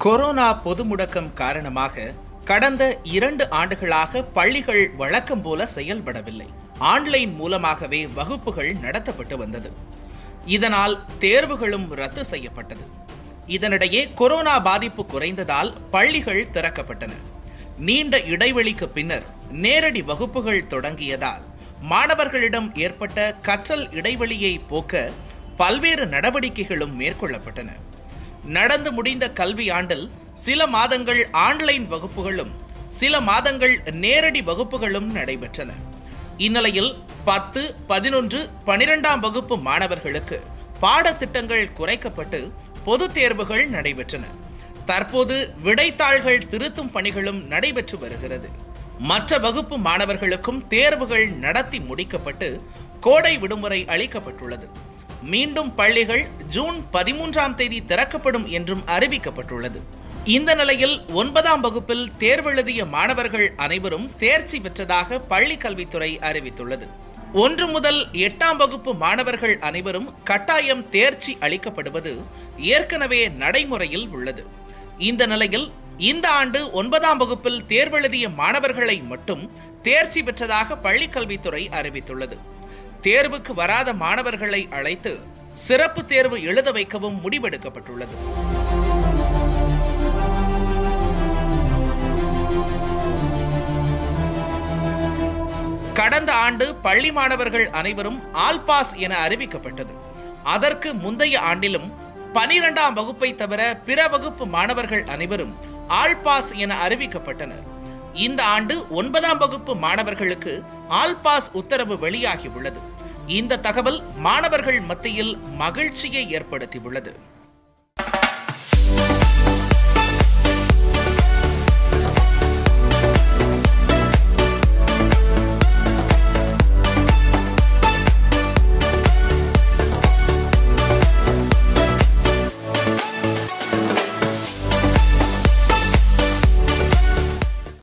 corona பொது முடக்கம் காரணமாக கடந்த இரண்டு ஆண்டுகளாக பள்ளிகள் வழக்கம் போல செயல்படவில்லை ஆன்லைன் மூலமாகவே வகுப்புகள் நடத்தப்பட்டு வந்தது இதனால் தேர்வுகளும் ரத்து செய்யப்பட்டது இதனிடையே கொரோனா பாதிப்பு குறைந்ததால் பள்ளிகள் திறக்கப்பட்டன நீண்ட இடைவெளிக்கு பின்னர் நேரடி வகுப்புகள் தொடங்கியதால் மாணவர்களிடம் ஏற்பட்ட கற்றல் இடைவெளியை போக்க பல்வேறு நடவடிக்கைகளும் மேற்கொள்ளப்பட்டன நடந்து முடிந்த கல்வியாண்டில் சில மாதங்கள் ஆன்லைன் வகுப்புகளும் சில மாதங்கள் நேரடி வகுப்புகளும் நடைபெற்றன இந்நிலையில் பத்து பதினொன்று பனிரெண்டாம் வகுப்பு மாணவர்களுக்கு பாடத்திட்டங்கள் குறைக்கப்பட்டு பொதுத் தேர்வுகள் நடைபெற்றன தற்போது விடைத்தாள்கள் திருத்தும் பணிகளும் நடைபெற்று வருகிறது மற்ற வகுப்பு மாணவர்களுக்கும் தேர்வுகள் நடத்தி முடிக்கப்பட்டு கோடை விடுமுறை அளிக்கப்பட்டுள்ளது மீண்டும் பள்ளிகள் ஜூன் பதிமூன்றாம் தேதி திறக்கப்படும் என்றும் அறிவிக்கப்பட்டுள்ளது இந்த நிலையில் ஒன்பதாம் வகுப்பில் தேர்வெழுதிய மாணவர்கள் அனைவரும் தேர்ச்சி பெற்றதாக பள்ளி கல்வித்துறை அறிவித்துள்ளது ஒன்று முதல் எட்டாம் வகுப்பு மாணவர்கள் அனைவரும் கட்டாயம் தேர்ச்சி அளிக்கப்படுவது ஏற்கனவே நடைமுறையில் உள்ளது இந்த நிலையில் இந்த ஆண்டு ஒன்பதாம் வகுப்பில் தேர்வெழுதிய மாணவர்களை மட்டும் தேர்ச்சி பெற்றதாக பள்ளி கல்வித்துறை அறிவித்துள்ளது தேர்வுக்கு வராத மாணவர்களை அழைத்து சிறப்பு தேர்வு எழுத வைக்கவும் முடிவெடுக்கப்பட்டுள்ளது கடந்த ஆண்டு பள்ளி மாணவர்கள் அனைவரும் ஆல் பாஸ் என அறிவிக்கப்பட்டது அதற்கு முந்தைய ஆண்டிலும் பனிரெண்டாம் வகுப்பை தவிர பிற வகுப்பு மாணவர்கள் அனைவரும் ஆல் பாஸ் என அறிவிக்கப்பட்டனர் இந்த ஆண்டு ஒன்பதாம் வகுப்பு மாணவர்களுக்கு ஆல் பாஸ் உத்தரவு வெளியாகியுள்ளது இந்த தகவல் மாணவர்கள் மத்தியில் மகிழ்ச்சியை ஏற்படுத்தியுள்ளது